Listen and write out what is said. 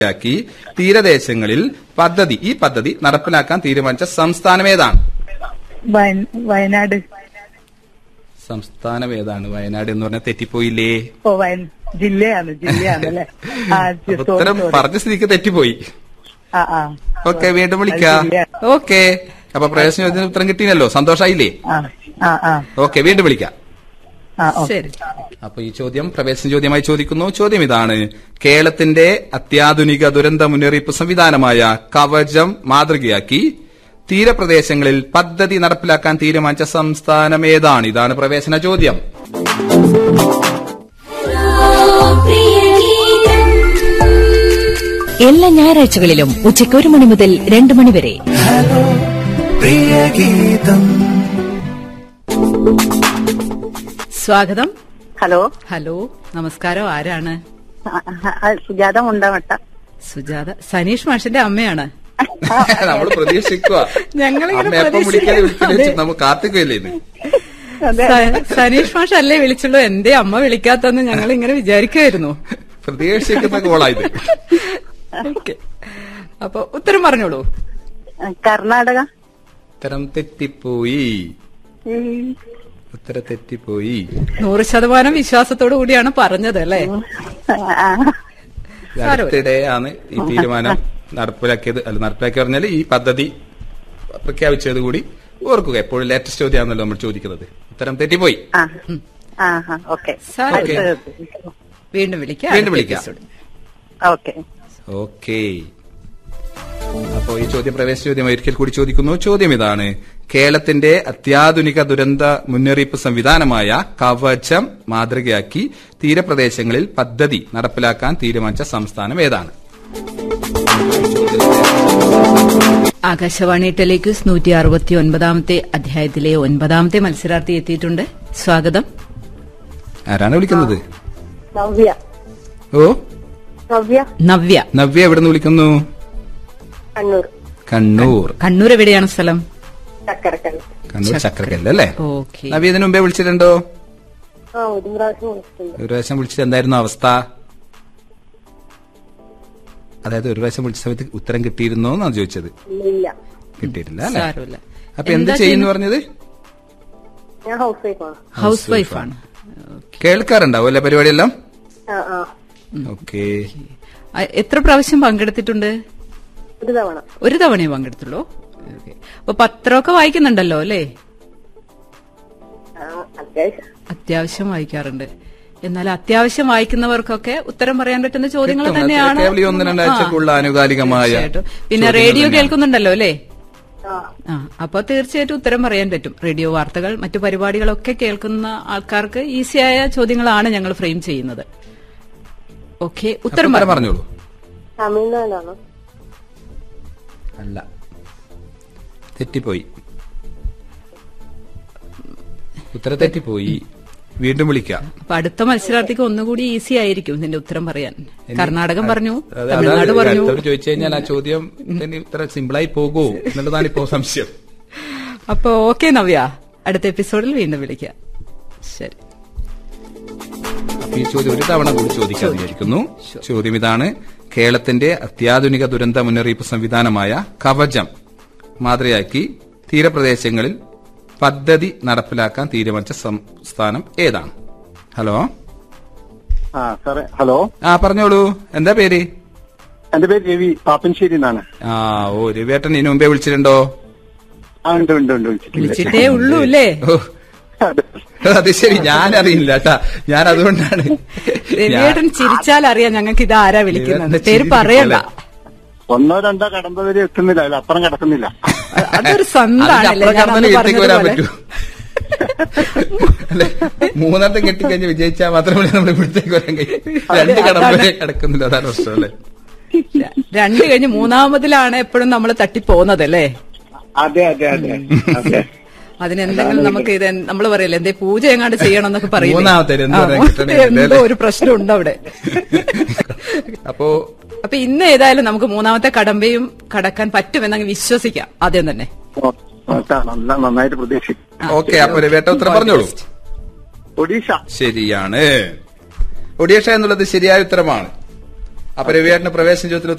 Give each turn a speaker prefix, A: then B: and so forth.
A: ാക്കി തീരദേശങ്ങളിൽ പദ്ധതി ഈ പദ്ധതി നടപ്പിലാക്കാൻ തീരുമാനിച്ച സംസ്ഥാനം ഏതാണ്
B: വയ- വയനാട്
A: സംസ്ഥാനം ഏതാണ് വയനാട് എന്ന് പറഞ്ഞാൽ തെറ്റിപ്പോയില്ലേ
B: ഓ വയ ജില്ലയാണ് ജില്ലയാണ് അല്ലെ ആ
A: അപ്പൊ
B: സോറി
A: ഉത്തരം
B: സോറി
A: പറഞ്ഞ സ്ഥിതിക്ക് തെറ്റിപ്പോയി
B: ആ ആ
A: ഓക്കെ വീണ്ടും വിളിക്കാം
B: അത് ശരിയാ.
A: ഓക്കെ അപ്പൊ പ്രവേശന ചോദ്യത്തിന് ഉത്തരം കിട്ടിയല്ലോ സന്തോഷായില്ലേ
B: ആ ആ ആ
A: ഓക്കെ വീണ്ടും വിളിക്കാം
B: ആ ഓ
C: ശരി
A: അപ്പൊ ഈ ചോദ്യം പ്രവേശന ചോദ്യമായി ചോദിക്കുന്നു ചോദ്യം ഇതാണ് കേരളത്തിന്റെ അത്യാധുനിക ദുരന്ത മുന്നറിയിപ്പ് സംവിധാനമായ കവചം മാതൃകയാക്കി തീരപ്രദേശങ്ങളിൽ പദ്ധതി നടപ്പിലാക്കാൻ തീരുമാനിച്ച സംസ്ഥാനം ഏതാണ് ഇതാണ് പ്രവേശന ചോദ്യം
D: എല്ലാ ഞായറാഴ്ചകളിലും ഉച്ചയ്ക്ക് ഒരു മണി മുതൽ രണ്ട് മണി വരെ
C: സ്വാഗതം
E: ഹലോ
C: ഹലോ നമസ്കാരം ആരാണ്
E: ആ, ആ, സുജാത മുണ്ടമട്ട
C: സുജാത സനീഷ് മാഷിന്റെ അമ്മയാണ്
A: നമ്മൾ പ്രതീക്ഷിക്കുക
C: ഞങ്ങളിങ്ങനെ
A: അമ്മ എപ്പം വിളിക്കലേ വിളിക്കലേ
C: പ്രതീക്ഷ-
A: നമ്മൾ കാത്തിക്കുകയല്ലേ ഇന്ന്
C: സ- സനീഷ് മാഷ് അല്ലേ വിളിച്ചുള്ളൂ എന്തേ അമ്മ വിളിക്കാത്തെന്ന് ഞങ്ങൾ ഇങ്ങനെ വിചാരിക്കുമായിരുന്നു
A: പ്രതീക്ഷിക്കുന്ന കോളായത്
C: ഓക്കെ അപ്പൊ ഉത്തരം പറഞ്ഞോളൂ
E: കർണാടക
A: ഉത്തരം തെറ്റിപ്പോയി
E: ഉം.
A: ഉത്തരം തെറ്റിപ്പോയി
C: നൂറ് ശതമാനം വിശ്വാസത്തോടു കൂടിയാണ് പറഞ്ഞത് അല്ലേ
E: ആ,
A: ഇത് അടുത്തിടെയാണ് ഈ തീരുമാനം നടപ്പിലാക്കിയത് അല്ല നടപ്പിലാക്കി പറഞ്ഞാൽ ഈ പദ്ധതി പ്രഖ്യാപിച്ചത് കൂടി ഓർക്കുക എപ്പോഴും ലേറ്റസ്റ്റ് ചോദ്യമാണല്ലോ നമ്മൾ ചോദിക്കുന്നത് ഉത്തരം തെറ്റിപ്പോയി
E: ആ ആ ആ ഓക്കെ
C: സാരമില്ല.
E: അടുത്തത്.
C: വീണ്ടും വിളിക്കാം
A: വീണ്ടും
C: അടുത്ത
A: വിളിക്കാം.
C: episode.
E: ഓക്കെ
A: ഓക്കെ അപ്പോ ഈ ചോദ്യം പ്രവേശന ചോദ്യം ഒരിക്കൽ കൂടി ചോദിക്കുന്നു ചോദ്യം ഇതാണ് കേരളത്തിന്റെ അത്യാധുനിക ദുരന്ത മുന്നറിയിപ്പ് സംവിധാനമായ കവചം മാതൃകയാക്കി തീരപ്രദേശങ്ങളിൽ പദ്ധതി നടപ്പിലാക്കാൻ തീരുമാനിച്ച സംസ്ഥാനം ഏതാണ്
C: ആകാശവാണി ടെലിക്യൂസ് നൂറ്റി അറുപത്തി ഒൻപതാമത്തെ അധ്യായത്തിലെ ഒൻപതാമത്തെ മത്സരാർത്ഥി എത്തിയിട്ടുണ്ട് സ്വാഗതം
A: ആരാണ് വിളിക്കുന്നത്
E: നവ്യ
A: ഓ
E: നവ്യ
C: നവ്യ
A: നവ്യ എവിടെ നിന്ന് വിളിക്കുന്നു
E: കണ്ണൂർ
A: കണ്ണൂർ
C: കണ്ണൂർ എവിടെയാണ് സ്ഥലം
E: ചക്കരക്കൽ
A: കണ്ണൂർ ചക്രക്കല്ല് അല്ലേ
C: ഓക്കെ
A: നവ്യ ഇതിനു മുമ്പേ വിളിച്ചിട്ടുണ്ടോ
E: ആ ഒരു പ്രാവശ്യം വിളിച്ചിട്ടുണ്ട്
A: ഒരു പ്രാവശ്യം വിളിച്ചിട്ട് എന്തായിരുന്നു അവസ്ഥ അതായത് ഒരു പ്രാവശ്യം വിളിച്ച സമയത്ത് ഉത്തരം കിട്ടിയിരുന്നോ എന്നാണ് ചോദിച്ചത്
E: ഇല്ല
A: കിട്ടിയിട്ടില്ല അല്ലേ
C: സാരമില്ല
A: അപ്പൊ എന്ത്
C: എന്താ
A: ചെയ്യുന്നു പറഞ്ഞത്
E: ഞാൻ ഹൗസ് വൈഫാണ്
C: ഹൗസ് വൈഫാണ്
A: കേൾക്കാറുണ്ടാവും അല്ലേ പരിപാടിയെല്ലാം
E: ആ ആ
A: ഓക്കെ
C: എത്ര പ്രാവശ്യം പങ്കെടുത്തിട്ടുണ്ട്
E: ഒരു തവണ
C: ഒരു തവണയെ പങ്കെടുത്തുള്ളൂ ഓക്കേ. അപ്പൊ പത്രമൊക്കെ വായിക്കുന്നുണ്ടല്ലോ അല്ലേ
E: ആ, അത്യാവശ്യം
C: അത്യാവശ്യം വായിക്കാറുണ്ട് എന്നാൽ അത്യാവശ്യം വായിക്കുന്നവർക്കൊക്കെ ഉത്തരം പറയാൻ പറ്റുന്ന ചോദ്യങ്ങൾ
A: കിട്ടും. അത്
C: തന്നെയാണ്
A: കേവലം ഈ ഒന്ന് രണ്ടാഴ്ചക്കുള്ള
C: ആ,
A: ആനുകാലികമായ
C: തീർച്ചയായിട്ടും. പിന്നെ
A: ചോദ്യങ്ങൾ
C: റേഡിയോ
A: തന്നെയാണ്.
C: കേൾക്കുന്നുണ്ടല്ലോ അല്ലേ
E: ആ
C: ആ അപ്പൊ തീർച്ചയായിട്ടും ഉത്തരം പറയാൻ പറ്റും റേഡിയോ വാർത്തകൾ മറ്റു പരിപാടികളൊക്കെ കേൾക്കുന്ന ആൾക്കാർക്ക് ഈസിയായ ചോദ്യങ്ങളാണ് ഞങ്ങൾ ഫ്രെയിം ചെയ്യുന്നത് ഓക്കെ
A: അപ്പൊ
C: ഉത്തരം
A: ഉത്തരം
C: പറഞ്ഞു
A: പറഞ്ഞോളൂ
E: തമിഴ്നാടാണോ
A: അല്ല തെറ്റിപ്പോയി ഉത്തരം തെറ്റിപ്പോയി വീണ്ടും വിളിക്കാം
C: അപ്പൊ അടുത്ത മത്സരാർത്ഥിക്ക് ഒന്നുകൂടി ഈസി ആയിരിക്കും ഇതിന്റെ ഉത്തരം പറയാൻ
A: ഇനി
C: കർണാടകം പറഞ്ഞു
A: അത്
C: തമിഴ്നാട്
A: അതാണ്
C: പറഞ്ഞു
A: അടുത്തവർ ചോദിച്ചു കഴിഞ്ഞാൽ ആ ചോദ്യം തന്നെ ഇത്ര സിമ്പിളായി പോകുമോ എന്നുള്ളതാണ് ഇപ്പോ സംശയം
C: അപ്പൊ ഓക്കെ നവ്യ അടുത്ത എപ്പിസോഡിൽ വീണ്ടും വിളിക്കാം ശരി
A: അപ്പൊ ഈ ചോദ്യം ഒരു തവണ കൂടി ചോദിക്കാൻ വിചാരിക്കുന്നു ചോദ്യം ഇതാണ് കേരളത്തിന്റെ അത്യാധുനിക ദുരന്ത മുന്നറിയിപ്പ് സംവിധാനമായ കവചം മാതൃകയാക്കി തീരപ്രദേശങ്ങളിൽ പദ്ധതി നടപ്പിലാക്കാൻ തീരുമാനിച്ച സംസ്ഥാനം ഏതാണ് ഹലോ
F: ആ സാറേ ഹലോ
A: ആ പറഞ്ഞോളൂ എന്താ പേര്
F: എന്റെ പേര് രവി പാപ്പൻശ്ശേരി എന്നാണ്
A: ആ ഓ രവിയേട്ടൻ ഇതിനു മുമ്പേ വിളിച്ചിട്ടുണ്ടോ
F: ആ ഉണ്ട് ഉണ്ട് ഉണ്ട് വിളിച്ചിട്ടുണ്ട്.
C: വിളിച്ചിട്ടേ ഉള്ളൂ അല്ലേ
A: ഓ
F: അതെ.
A: അത് ശരി ഞാൻ അറിയില്ല കേട്ടാ ഞാൻ അതുകൊണ്ടാണ്
C: രവിയേട്ടൻ ചിരിച്ചാൽ അറിയാം ഞങ്ങൾക്ക് ഇത് ആരാ വിളിക്കുന്നത്
A: രവിയേട്ടന്റെ
C: പേര്
A: ചിരി
C: പറയണ്ട
F: ഒന്നോ രണ്ടോ കടമ്പ വരെ എത്തുന്നില്ല അതിൽ അപ്പുറം കിടക്കുന്നില്ല
C: അതൊരു സ്വന്താണല്ലേ
A: അതിന്റെ
C: ഞാൻ
A: അപ്പുറം
C: അന്ന്
A: കടന്നേ വരാൻ
C: പറഞ്ഞതുപോലെ
A: പറ്റൂ അല്ലെ മൂന്നെണ്ണം കെട്ടിക്കഴിഞ്ഞ് വിജയിച്ചാൽ മാത്രമേ നമ്മൾ ഇവിടത്തേക്ക് വരാൻ കഴിയും രണ്ട്
C: അതെ,
A: കടമ്പ
C: അതാണ്.
A: വരെ കിടക്കുന്നില്ല അതാണ് പ്രശ്നം അല്ലേ
C: രണ്ട് കഴിഞ്ഞ് മൂന്നാമതിലാണ് എപ്പോഴും നമ്മൾ തട്ടിപ്പോകുന്നത് അല്ലേ
F: അതെ അതെ അതെ അതെ
C: അതിനെന്തെങ്കിലും നമുക്ക് ഇത് നമ്മൾ പറയല്ലേ എന്തേ പൂജ എങ്ങാണ്ട് ചെയ്യണം എന്നൊക്കെ പറയില്ലേ?
A: മൂന്നാമത്തെ എന്തോ
C: ആ,
A: ഒരെണ്ണം കിട്ടണേ
C: എന്തോ
A: അല്ലേ?
C: ഒരു പ്രശ്നമുണ്ട് അവിടെ
A: അപ്പോ
C: അപ്പൊ ഇന്ന് ഏതായാലും നമുക്ക് മൂന്നാമത്തെ കടമ്പയും കടക്കാൻ പറ്റുമെന്നങ്ങ് വിശ്വസിക്കാം ആദ്യം തന്നെ
F: ഓ, ഓ, നല്ല നന്നായിട്ട് പ്രതീക്ഷിക്കും
A: ഓക്കെ അപ്പൊ രവേട്ട ഉത്തരം പറഞ്ഞോളൂ
F: ഒഡീഷ
A: ശരിയാണ് ഒഡീഷ എന്നുള്ളത് ശരിയായ ഉത്തരമാണ് അപ്പൊ രവിയേട്ടന് പ്രവേശന ചോദ്യത്തിൽ